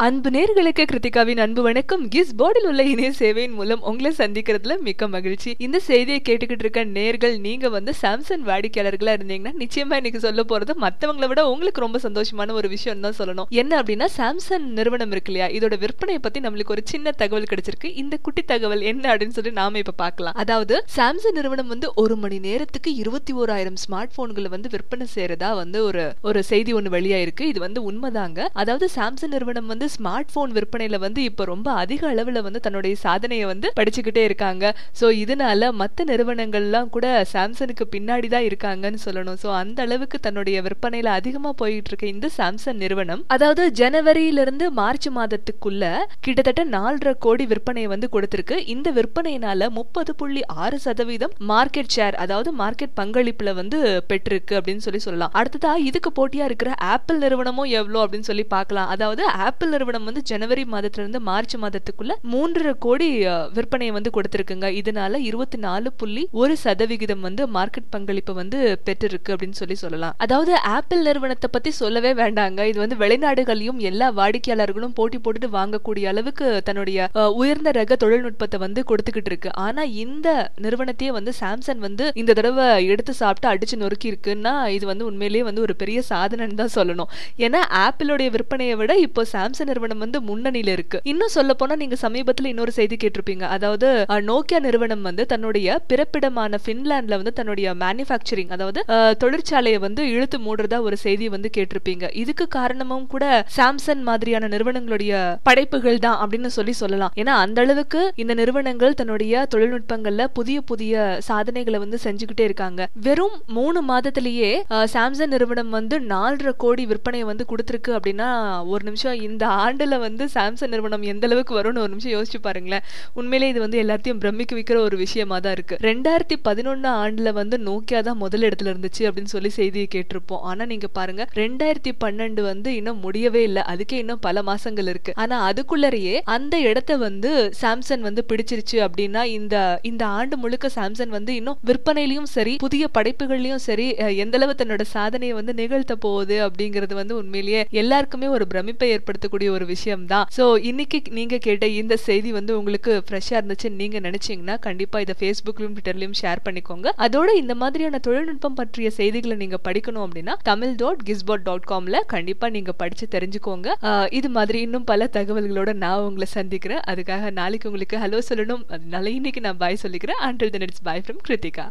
அன்பு நேர்களுக்கு கிருத்திகாவின் அன்பு வணக்கம் கிஸ் போர்டில் உள்ள இணைய சேவையின் மூலம் உங்களை சந்திக்கிறதுல மிக்க மகிழ்ச்சி இந்த செய்தியை கேட்டுக்கிட்டு இருக்க நேர்கள் நீங்க வந்து சாம்சங் வாடிக்கையாளர்களா இருந்தீங்கன்னா நிச்சயமா இன்னைக்கு சொல்ல போறது மத்தவங்களை விட உங்களுக்கு ரொம்ப சந்தோஷமான ஒரு விஷயம் தான் சொல்லணும் என்ன அப்படின்னா சாம்சங் நிறுவனம் இருக்கு இல்லையா இதோட விற்பனையை பத்தி நம்மளுக்கு ஒரு சின்ன தகவல் கிடைச்சிருக்கு இந்த குட்டி தகவல் என்ன அப்படின்னு சொல்லி நாம இப்ப பார்க்கலாம் அதாவது சாம்சங் நிறுவனம் வந்து ஒரு மணி நேரத்துக்கு இருபத்தி ஓராயிரம் ஸ்மார்ட் போன்களை வந்து விற்பனை செய்யறதா வந்து ஒரு ஒரு செய்தி ஒன்று வெளியாயிருக்கு இது வந்து உண்மைதாங்க அதாவது சாம்சங் நிறுவனம் வந்து ஸ்மார்ட் போன் விற்பனையில வந்து இப்ப ரொம்ப அதிக அளவுல வந்து தன்னுடைய சாதனையை வந்து படிச்சுக்கிட்டே இருக்காங்க சோ இதனால மத்த நிறுவனங்கள்லாம் கூட சாம்சங்குக்கு பின்னாடி தான் இருக்காங்கன்னு சொல்லணும் சோ அந்த அளவுக்கு தன்னுடைய விற்பனையில அதிகமா போயிட்டு இருக்க இந்த சாம்சங் நிறுவனம் அதாவது ஜனவரியில இருந்து மார்ச் மாதத்துக்குள்ள கிட்டத்தட்ட நாலரை கோடி விற்பனையை வந்து கொடுத்திருக்கு இந்த விற்பனையினால முப்பது புள்ளி ஆறு சதவீதம் மார்க்கெட் ஷேர் அதாவது மார்க்கெட் பங்களிப்புல வந்து பெற்றிருக்கு அப்படின்னு சொல்லி சொல்லலாம் அடுத்ததா இதுக்கு போட்டியா இருக்கிற ஆப்பிள் நிறுவனமும் எவ்வளவு அப்படின்னு சொல்லி பார்க்கலாம் அதாவது ஆப்பிள் நிறுவனம் வந்து ஜனவரி மாதத்துல இருந்து மார்ச் மாதத்துக்குள்ள மூன்றரை கோடி அஹ், விற்பனையை வந்து கொடுத்திருக்குங்க இதனால இருபத்தி நாலு புள்ளி ஒரு சதவிகிதம் வந்து மார்க்கெட் பங்களிப்பு வந்து பெற்றிருக்கு அப்படின்னு சொல்லி சொல்லலாம் அதாவது ஆப்பிள் நிறுவனத்தை பத்தி சொல்லவே வேண்டாங்க இது வந்து வெளிநாடுகளையும் எல்லா வாடிக்கையாளர்களும் போட்டி போட்டுட்டு வாங்கக்கூடிய அளவுக்கு தன்னுடைய அஹ், உயர்ந்த ரக தொழில்நுட்பத்தை வந்து கொடுத்துக்கிட்டு இருக்கு ஆனா இந்த நிறுவனத்தையே வந்து சாம்சங் வந்து இந்த தடவை எடுத்து சாப்பிட்டு அடிச்சு நொறுக்கி இருக்குன்னா இது வந்து உண்மையிலேயே வந்து ஒரு பெரிய சாதனைன்னு தான் சொல்லணும் ஏன்னா ஆப்பிளுடைய விற்பனையை விட இப்போ சாம்சங் நிறுவனம் வந்து முன்னணியில இருக்கு இன்னும் சொல்ல போனா நீங்க சமீபத்துல இன்னொரு செய்தி கேட்டிருப்பீங்க அதாவது அஹ், நோக்கியா நிறுவனம் வந்து தன்னுடைய பிறப்பிடமான பின்லாந்துல வந்து தன்னுடைய மேனுஃபேக்சரிங் அதாவது அஹ், தொழிற்சாலையை வந்து இழுத்து மூடுறதா ஒரு செய்தி வந்து கேட்டிருப்பீங்க இதுக்கு காரணமும் கூட சாம்சங் மாதிரியான நிறுவனங்களுடைய படைப்புகள் தான் அப்படின்னு சொல்லி சொல்லலாம் ஏன்னா அந்த அளவுக்கு இந்த நிறுவனங்கள் தன்னுடைய தொழில்நுட்பங்கள்ல புதிய புதிய சாதனைகளை வந்து செஞ்சுக்கிட்டே இருக்காங்க வெறும் மூணு மாதத்திலேயே அஹ், சாம்சங் நிறுவனம் வந்து நாலரை கோடி விற்பனையை வந்து கொடுத்துருக்கு அப்படின்னா ஒரு நிமிஷம் இந்த ஆண்டுல வந்து சாம்சங் நிறுவனம் எந்த அளவுக்கு வரும்னு ஒரு நிமிஷம் யோசிச்சு பாருங்களேன் உண்மையிலே இது வந்து எல்லாத்தையும் பிரமிக்க வைக்கிற ஒரு விஷயமா தான் இருக்கு ரெண்டாயிரத்தி பதினொன்னு ஆண்டுல வந்து நோக்கியா தான் முதல் இடத்துல இருந்துச்சு அப்படின்னு சொல்லி செய்தியை கேட்டிருப்போம் ஆனா நீங்க பாருங்க ரெண்டாயிரத்தி பன்னெண்டு வந்து இன்னும் முடியவே இல்லை அதுக்கே இன்னும் பல மாசங்கள் இருக்கு ஆனா அதுக்குள்ளரையே அந்த இடத்த வந்து சாம்சங் வந்து பிடிச்சிருச்சு அப்படின்னா இந்த இந்த ஆண்டு முழுக்க சாம்சங் வந்து இன்னும் விற்பனையிலயும் சரி புதிய படைப்புகள்லயும் சரி அஹ், எந்த அளவு தன்னோட சாதனையை வந்து நிகழ்த்த போகுது அப்படிங்கிறது வந்து உண்மையிலேயே எல்லாருக்குமே ஒரு பிரமிப்பை ஏற்படுத்தக்கூடிய ஒரு விஷயம் தான் சோ இன்னைக்கு நீங்க கேட்ட இந்த செய்தி வந்து உங்களுக்கு ஃப்ரெஷ்ஷா இருந்துச்சுன்னு நீங்க நினைச்சீங்கன்னா கண்டிப்பா இதை ஃபேஸ்புக்லயும் ட்விட்டர்லயும் ஷேர் பண்ணிக்கோங்க அதோட இந்த மாதிரியான தொழில்நுட்பம் பற்றிய செய்திகளை நீங்க படிக்கணும் அப்படின்னா தமிழ் டாட் கிஸ்பாட் டாட் காம்ல கண்டிப்பா நீங்க படிச்சு தெரிஞ்சுக்கோங்க ஆஹ் இது மாதிரி இன்னும் பல தகவல்களோட நான் உங்களை சந்திக்கிறேன் அதுக்காக நாளைக்கு உங்களுக்கு ஹலோ சொல்லணும் அதனால இன்னைக்கு நான் பாய் சொல்லிக்கிறேன் until then it's bye from Kiruthika